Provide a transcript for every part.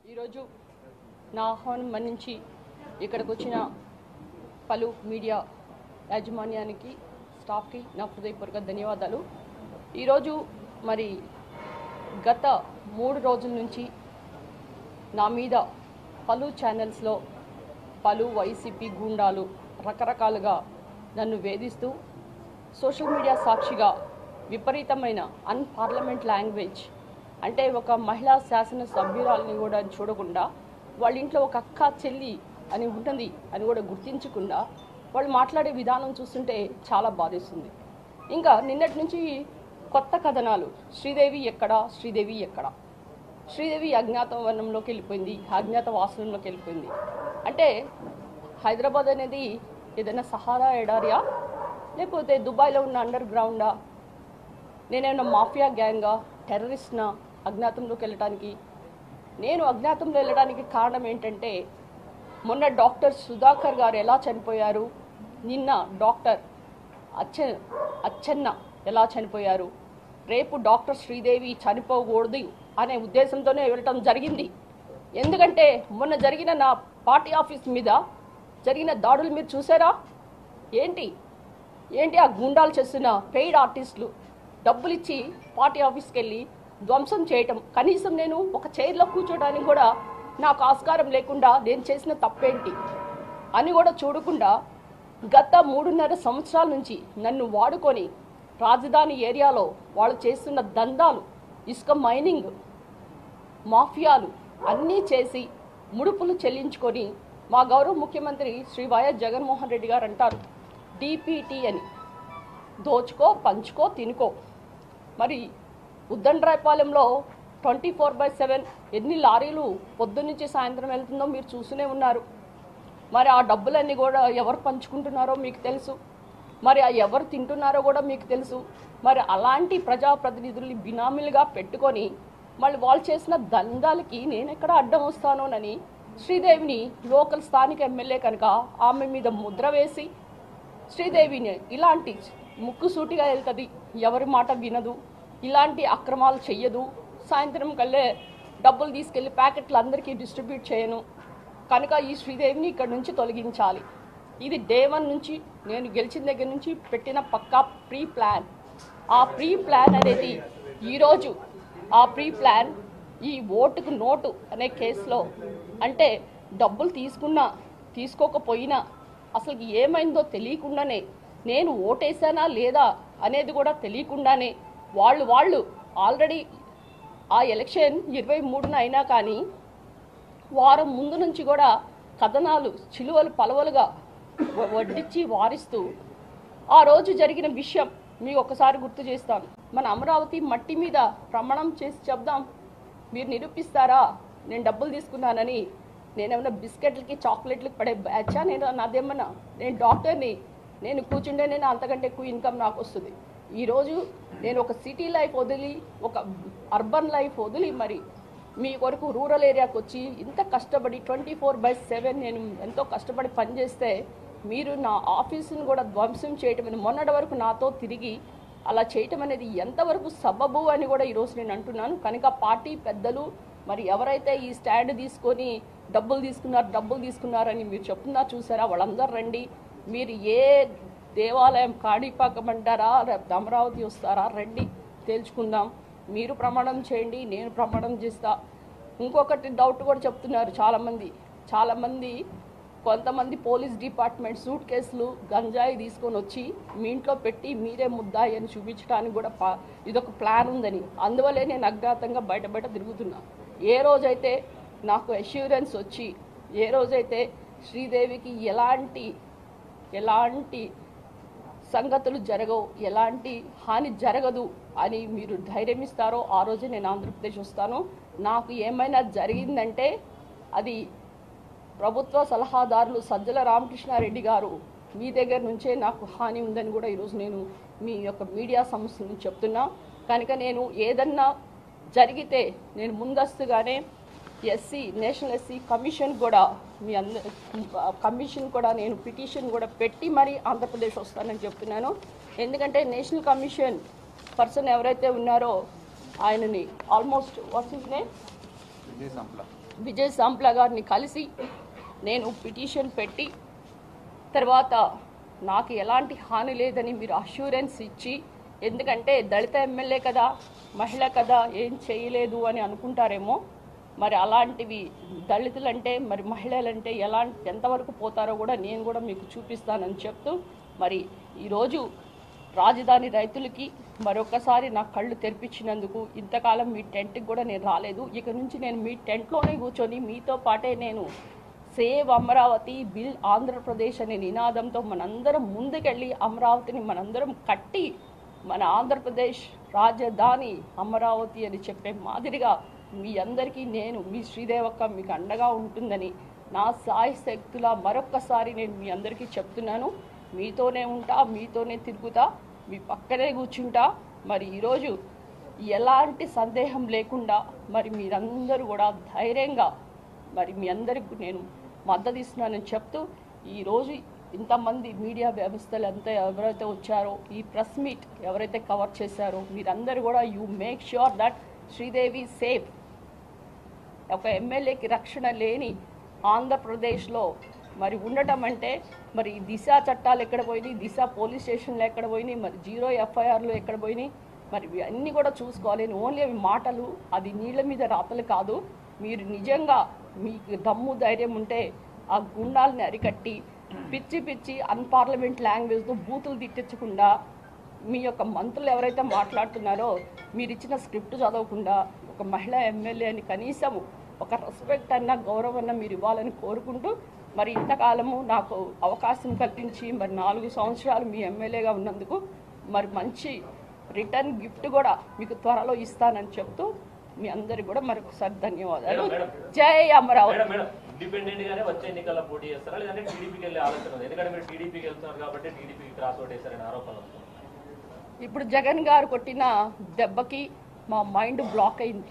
ఈరోజు నా ఆహ్వానం మన్నించి ఇక్కడికి వచ్చిన పలు మీడియా యాజమాన్యానికి స్టాఫ్కి నా హృదయపూర్వక ధన్యవాదాలు ఈరోజు మరి గత మూడు రోజుల నుంచి నా మీద పలు ఛానల్స్లో పలు వైసీపీ గూండాలు రకరకాలుగా నన్ను వేధిస్తూ సోషల్ మీడియా సాక్షిగా విపరీతమైన అన్పార్లమెంట్ లాంగ్వేజ్ అంటే ఒక మహిళా శాసన సభ్యురాలని కూడా చూడకుండా వాళ్ళ ఇంట్లో ఒక అక్క చెల్లి అని ఉంటుంది అని కూడా గుర్తించకుండా వాళ్ళు మాట్లాడే విధానం చూస్తుంటే చాలా బాధేస్తుంది ఇంకా నిన్నటి నుంచి కొత్త కథనాలు శ్రీదేవి ఎక్కడ శ్రీదేవి ఎక్కడ శ్రీదేవి అజ్ఞాత వనంలోకి వెళ్ళిపోయింది అజ్ఞాత వాసనంలోకి వెళ్ళిపోయింది అంటే హైదరాబాద్ అనేది ఏదైనా సహారా ఎడారియా లేకపోతే దుబాయ్లో ఉన్న అండర్ గ్రౌండా నేనేమన్నా మాఫియా గ్యాంగా టెర్రరిస్ట్నా అజ్ఞాతంలోకి వెళ్ళటానికి నేను అజ్ఞాతంలో వెళ్ళడానికి కారణం ఏంటంటే మొన్న డాక్టర్ సుధాకర్ గారు ఎలా చనిపోయారు నిన్న డాక్టర్ అచ్చ అచ్చెన్న ఎలా చనిపోయారు రేపు డాక్టర్ శ్రీదేవి చనిపోకూడదు అనే ఉద్దేశంతోనే వెళ్ళటం జరిగింది ఎందుకంటే మొన్న జరిగిన నా పార్టీ ఆఫీస్ మీద జరిగిన దాడులు మీరు చూసారా ఏంటి ఏంటి ఆ గుండాలు చేస్తున్న పెయిడ్ ఆర్టిస్టులు డబ్బులు ఇచ్చి పార్టీ ఆఫీస్కి వెళ్ళి ధ్వంసం చేయటం కనీసం నేను ఒక చైర్లో కూర్చోడానికి కూడా నాకు ఆస్కారం లేకుండా నేను చేసిన తప్పేంటి అని కూడా చూడకుండా గత మూడున్నర సంవత్సరాల నుంచి నన్ను వాడుకొని రాజధాని ఏరియాలో వాళ్ళు చేస్తున్న దందాలు ఇసుక మైనింగ్ మాఫియాలు అన్నీ చేసి ముడుపులు చెల్లించుకొని మా గౌరవ ముఖ్యమంత్రి శ్రీ వైఎస్ జగన్మోహన్ రెడ్డి గారు అంటారు డిపిటి అని దోచుకో పంచుకో తినుకో మరి ఉద్దండ్రాయపాలెంలో ట్వంటీ ఫోర్ బై సెవెన్ ఎన్ని లారీలు పొద్దున్నుంచి సాయంత్రం వెళ్తుందో మీరు చూస్తూనే ఉన్నారు మరి ఆ డబ్బులన్నీ కూడా ఎవరు పంచుకుంటున్నారో మీకు తెలుసు మరి ఆ ఎవరు తింటున్నారో కూడా మీకు తెలుసు మరి అలాంటి ప్రజాప్రతినిధుల్ని బినామీలుగా పెట్టుకొని మళ్ళీ వాళ్ళు చేసిన దందాలకి నేను ఎక్కడ అడ్డం వస్తానోనని శ్రీదేవిని లోకల్ స్థానిక ఎమ్మెల్యే కనుక ఆమె మీద ముద్ర వేసి శ్రీదేవిని ఇలాంటి ముక్కుసూటిగా వెళ్తుంది ఎవరి మాట వినదు ఇలాంటి అక్రమాలు చెయ్యదు సాయంత్రం కల్లే డబ్బులు తీసుకెళ్లి ప్యాకెట్లు అందరికీ డిస్ట్రిబ్యూట్ చేయను కనుక ఈ శ్రీదేవిని ఇక్కడ నుంచి తొలగించాలి ఇది డే వన్ నుంచి నేను గెలిచిన దగ్గర నుంచి పెట్టిన పక్కా ప్రీ ప్లాన్ ఆ ప్రీ ప్లాన్ అనేది ఈరోజు ఆ ప్రీ ప్లాన్ ఈ ఓటుకు నోటు అనే కేసులో అంటే డబ్బులు తీసుకున్నా తీసుకోకపోయినా అసలు ఏమైందో తెలియకుండానే నేను ఓటేసానా లేదా అనేది కూడా తెలియకుండానే వాళ్ళు వాళ్ళు ఆల్రెడీ ఆ ఎలక్షన్ ఇరవై మూడున అయినా కానీ వారం ముందు నుంచి కూడా కథనాలు చిలువలు పలవలుగా వ- వడ్డించి వారిస్తూ ఆ రోజు జరిగిన విషయం మీకు ఒకసారి గుర్తు చేస్తాను మన అమరావతి మట్టి మీద ప్రమాణం చేసి చెప్దాం మీరు నిరూపిస్తారా నేను డబ్బులు తీసుకున్నానని నేనేమన్నా బిస్కెట్లకి చాక్లెట్లకి పడే బ్యాచా నేను నాదేమన్నా నేను డాక్టర్ని నేను కూర్చుంటే నేను అంతకంటే ఎక్కువ ఇన్కమ్ నాకు వస్తుంది ఈరోజు నేను ఒక సిటీ లైఫ్ వదిలి ఒక అర్బన్ లైఫ్ వదిలి మరి మీ కొరకు రూరల్ ఏరియాకి వచ్చి ఇంత కష్టపడి ట్వంటీ ఫోర్ బై సెవెన్ నేను ఎంతో కష్టపడి పనిచేస్తే మీరు నా ఆఫీసును కూడా ధ్వంసం చేయటం అనేది మొన్నటి వరకు నాతో తిరిగి అలా చేయటం అనేది ఎంతవరకు సబబు అని కూడా ఈరోజు నేను అంటున్నాను కనుక పార్టీ పెద్దలు మరి ఎవరైతే ఈ స్టాండ్ తీసుకొని డబ్బులు తీసుకున్నారు డబ్బులు తీసుకున్నారని మీరు చెప్తున్నారు చూసారా వాళ్ళందరూ రండి మీరు ఏ దేవాలయం కాణిపాకం అంటారా రేపు అమరావతి వస్తారా రండి తేల్చుకుందాం మీరు ప్రమాణం చేయండి నేను ప్రమాణం చేస్తా ఇంకొకటి డౌట్ కూడా చెప్తున్నారు చాలామంది చాలామంది కొంతమంది పోలీస్ డిపార్ట్మెంట్ సూట్ కేసులు గంజాయి తీసుకొని వచ్చి మీ ఇంట్లో పెట్టి మీరే ముద్దాయి అని చూపించడానికి కూడా పా ఇదొక ప్లాన్ ఉందని అందువల్లే నేను అజ్ఞాతంగా బయట బయట తిరుగుతున్నా ఏ రోజైతే నాకు అష్యూరెన్స్ వచ్చి ఏ రోజైతే శ్రీదేవికి ఎలాంటి ఎలాంటి సంగతులు జరగవు ఎలాంటి హాని జరగదు అని మీరు ధైర్యం ఇస్తారో ఆ రోజే నేను ఆంధ్రప్రదేశ్ వస్తాను నాకు ఏమైనా జరిగిందంటే అది ప్రభుత్వ సలహాదారులు సజ్జల రామకృష్ణారెడ్డి గారు మీ దగ్గర నుంచే నాకు హాని ఉందని కూడా ఈరోజు నేను మీ యొక్క మీడియా సంస్థ నుంచి చెప్తున్నా కనుక నేను ఏదన్నా జరిగితే నేను ముందస్తుగానే ఎస్సీ నేషనల్ ఎస్సీ కమిషన్ కూడా మీ అంద కమిషన్ కూడా నేను పిటిషన్ కూడా పెట్టి మరి ఆంధ్రప్రదేశ్ వస్తానని చెప్తున్నాను ఎందుకంటే నేషనల్ కమిషన్ పర్సన్ ఎవరైతే ఉన్నారో ఆయనని almost what's his name Vijay Sampla Vijay Sampla గారిని కలిసి నేను పిటిషన్ పెట్టి తర్వాత నాకు ఎలాంటి హాని లేదని మీరు అష్యూరెన్స్ ఇచ్చి ఎందుకంటే దళిత ఎమ్మెల్యే కదా మహిళ కదా ఏం చేయలేదు అని అనుకుంటారేమో మరి అలాంటివి దళితులంటే మరి మహిళలంటే ఎలాంటి ఎంతవరకు పోతారో కూడా నేను కూడా మీకు చూపిస్తానని చెప్తూ మరి ఈరోజు రాజధాని రైతులకి మరొకసారి నా కళ్ళు తెరిపించినందుకు ఇంతకాలం మీ టెంట్కి కూడా నేను రాలేదు ఇక నుంచి నేను మీ టెంట్లోనే కూర్చొని మీతో పాటే నేను సేవ్ అమరావతి బిల్ ఆంధ్రప్రదేశ్ అనే నినాదంతో మనందరం ముందుకెళ్ళి అమరావతిని మనందరం కట్టి మన ఆంధ్రప్రదేశ్ రాజధాని అమరావతి అని చెప్పే మాదిరిగా మీ అందరికీ నేను మీ శ్రీదేవక్క మీకు అండగా ఉంటుందని నా సాయి శక్తుల మరొక్కసారి నేను మీ అందరికీ చెప్తున్నాను మీతోనే ఉంటా మీతోనే తిరుగుతా మీ పక్కనే కూర్చుంటా మరి ఈరోజు ఎలాంటి సందేహం లేకుండా మరి మీరందరూ కూడా ధైర్యంగా మరి మీ అందరికి నేను మద్దతు ఇస్తున్నానని చెప్తూ ఈరోజు ఇంతమంది మీడియా వ్యవస్థలు అంతా ఎవరైతే వచ్చారో ఈ ప్రెస్ మీట్ ఎవరైతే కవర్ చేశారో మీరందరూ కూడా you make sure that Sridevi safe ఒక ఎమ్మెల్యేకి రక్షణ లేని ఆంధ్రప్రదేశ్లో మరి ఉండటం అంటే మరి దిశ చట్టాలు ఎక్కడ పోయినాయి దిశ పోలీస్ స్టేషన్లు ఎక్కడ పోయినాయి మరి జీరో ఎఫ్ఐఆర్లు ఎక్కడ పోయినాయి మరి ఇవి అన్నీ కూడా చూసుకోవాలి ఓన్లీ అవి మాటలు అది నీళ్ళ మీద రాతలు కాదు మీరు నిజంగా మీకు దమ్ము ధైర్యం ఉంటే ఆ గుండాలని అరికట్టి పిచ్చి పిచ్చి అన్పార్లమెంట్ లాంగ్వేజ్తో బూతులు తిట్టించకుండా మీ యొక్క మంత్రులు ఎవరైతే మాట్లాడుతున్నారో మీరు ఇచ్చిన స్క్రిప్ట్ చదవకుండా ఒక మహిళా ఎమ్మెల్యే అని కనీసం ఒక రెస్పెక్ట్ అన్న గౌరవం అన్న మీరు ఇవ్వాలని కోరుకుంటూ మరి ఇంతకాలము నాకు అవకాశం కల్పించి మరి నాలుగు సంవత్సరాలు మీ ఎమ్మెల్యేగా ఉన్నందుకు మరి మంచి రిటర్న్ గిఫ్ట్ కూడా మీకు త్వరలో ఇస్తానని చెప్తూ మీ అందరికి కూడా మరొకసారి ధన్యవాదాలు జై అమరావతి మేడం మేడం ఇండిపెండెంట్ గానే వచ్చే ఎన్నికల్లో పోటీ చేస్తారా లేదంటే టీడీపీకి వెళ్ళే ఆలోచన ఉంది ఎందుకంటే మీరు టీడీపీకి వెళ్తున్నారు కాబట్టి టీడీపీకి క్రాస్ ఓట్ వేశారనే ఆరోపణలు వస్తున్నాయి ఇప్పుడు జగన్ గారు కొట్టిన దెబ్బకి మా మైండ్ బ్లాక్ అయింది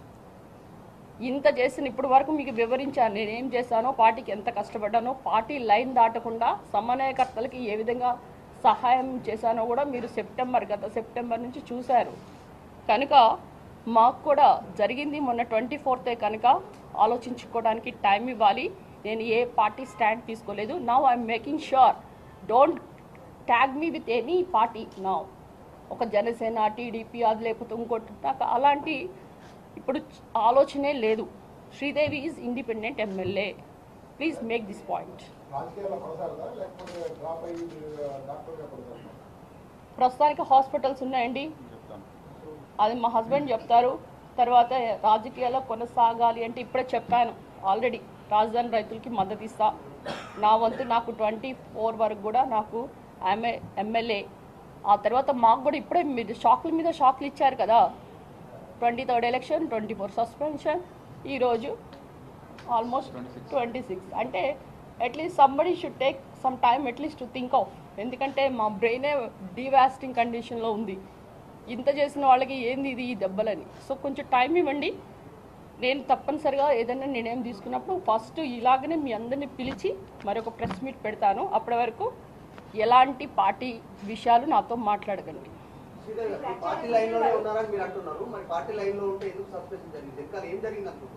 ఇంత చేసిన ఇప్పటి వరకు మీకు వివరించాను నేనేం చేశానో పార్టీకి ఎంత కష్టపడ్డానో పార్టీ లైన్ దాటకుండా సమన్వయకర్తలకి ఏ విధంగా సహాయం చేశానో కూడా మీరు సెప్టెంబర్ గత సెప్టెంబర్ నుంచి చూశారు కనుక మాకు కూడా జరిగింది మొన్న ట్వంటీ ఫోర్తే కనుక ఆలోచించుకోవడానికి టైం ఇవ్వాలి నేను ఏ పార్టీ స్టాండ్ తీసుకోలేదు now I'm making sure don't tag me with any party నా ఒక జనసేన టీడీపీ అది లేకపోతే ఇంకోటి నాకు అలాంటి ఇప్పుడు ఆలోచనే లేదు Sridevi is independent MLA please make this point రాజకీయాల్లో కొనసాగదా లేకపోతే డ్రాప్ అయ్యి డాక్టర్గా కొనసాగుతా ప్రస్తుతానికి హాస్పిటల్స్ ఉన్నాయండి చెప్తాను అది మా హస్బెండ్ చెప్తారు తర్వాత రాజకీయాల్లో కొనసాగాలి అంటే ఇప్పుడే చెప్పాను ఆల్రెడీ రాజధాని రైతులకి మద్దతు ఇస్తా నా వంతు నాకు ట్వంటీ ఫోర్ వరకు కూడా నాకు ఆమె ఎమ్మెల్యే ఆ తర్వాత మాకు కూడా ఇప్పుడే మీరు షాక్ల మీద షాక్లు ఇచ్చారు కదా twenty third election twenty four suspension ఈరోజు ఆల్మోస్ట్ 26. ట్వంటీ సిక్స్ అంటే at least somebody should take some time at least to think of ఎందుకంటే మా బ్రెయినే డివాస్టింగ్ కండిషన్లో ఉంది ఇంత చేసిన వాళ్ళకి ఏంది ఇది ఈ దెబ్బలని సో కొంచెం టైం ఇవ్వండి నేను తప్పనిసరిగా ఏదైనా నిర్ణయం తీసుకున్నప్పుడు ఫస్ట్ ఇలాగనే మీ అందరిని పిలిచి మరొక ప్రెస్ మీట్ పెడతాను అప్పటి వరకు ఎలాంటి పార్టీ విషయాలు నాతో మాట్లాడకండి శ్రీదేవి గారు, మీ పార్టీ లైన్ లోనే ఉన్నారని మీరు అంటున్నారు మరి పార్టీ లైన్ లో ఉంటే ఎందుకు సస్పెన్షన్ జరిగింది ఇంకా ఏం జరిగింది అనుకుంటున్నారు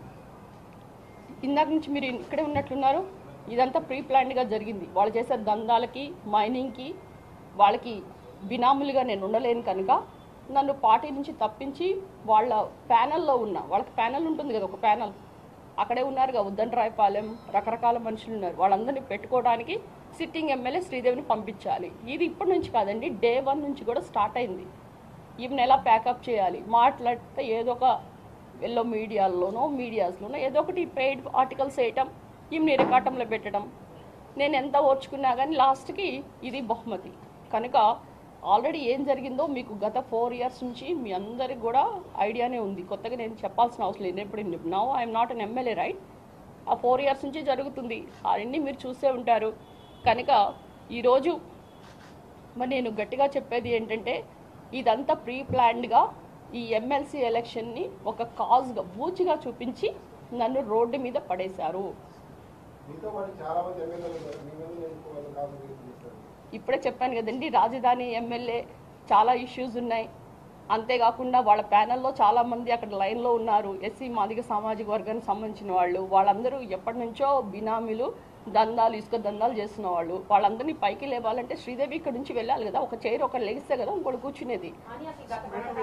ఇందాక నుంచి మీరు ఇక్కడే ఉన్నట్లున్నారు ఇదంతా ప్రీ ప్లాన్డ్గా జరిగింది వాళ్ళు చేసే దందాలకి మైనింగ్కి వాళ్ళకి బినాములుగా నేను ఉండలేను కనుక నన్ను పార్టీ నుంచి తప్పించి వాళ్ళ ప్యానల్లో ఉన్న వాళ్ళకి ప్యానల్ ఉంటుంది కదా ఒక ప్యానల్ అక్కడే ఉన్నారుగా ఉద్దండరాయపాలెం రకరకాల మనుషులు ఉన్నారు వాళ్ళందరినీ పెట్టుకోవడానికి సిట్టింగ్ ఎమ్మెల్యే శ్రీదేవిని పంపించాలి ఇది ఇప్పటి నుంచి కాదండి డే వన్ నుంచి కూడా స్టార్ట్ అయింది ఈమెను ఎలా ప్యాకప్ చేయాలి మాట్లాడితే ఏదో ఒక ఎల్లో మీడియాల్లోనో మీడియాస్లోనో ఏదో ఒకటి పెయిడ్ ఆర్టికల్స్ వేయటం ఈమె నిరకాటంలో పెట్టడం నేను ఎంత ఓర్చుకున్నా కానీ లాస్ట్కి ఇది బహుమతి కనుక ఆల్రెడీ ఏం జరిగిందో మీకు గత ఫోర్ ఇయర్స్ నుంచి మీ అందరికి కూడా ఐడియానే ఉంది కొత్తగా నేను చెప్పాల్సిన అవసరం లేదు ఇప్పుడు now I'm not an MLA right ఆ ఫోర్ ఇయర్స్ నుంచి జరుగుతుంది అవన్నీ మీరు చూసే ఉంటారు కనుక ఈరోజు మరి నేను గట్టిగా చెప్పేది ఏంటంటే ఇదంతా ప్రీ ప్లాన్డ్గా ఈ ఎమ్మెల్సీ ఎలక్షన్ని ఒక కాజ్గా బూచిగా చూపించి నన్ను రోడ్డు మీద పడేశారు మీతో పాటు చాలా మంది ఎమ్మెల్యేలు ఉన్నారు మీ మీద ఎందుకు వాళ్ళు కాన్సన్ట్రేట్ చేస్తారు ఇప్పుడే చెప్పాను కదండి రాజధాని ఎమ్మెల్యే చాలా ఇష్యూస్ ఉన్నాయి అంతేకాకుండా వాళ్ళ ప్యానెల్లో చాలా మంది అక్కడ లైన్లో ఉన్నారు ఎస్సీ మాదిగ సామాజిక వర్గానికి సంబంధించిన వాళ్ళు వాళ్ళందరూ ఎప్పటి నుంచో బినామీలు దందాలు ఇసుక దందాలు చేస్తున్న వాళ్ళు వాళ్ళందరినీ పైకి లేవాలంటే శ్రీదేవి ఇక్కడ నుంచి వెళ్ళాలి కదా ఒక చైర్ ఒకరు లెగిస్తే కదా ఇంకోటి కూర్చునేది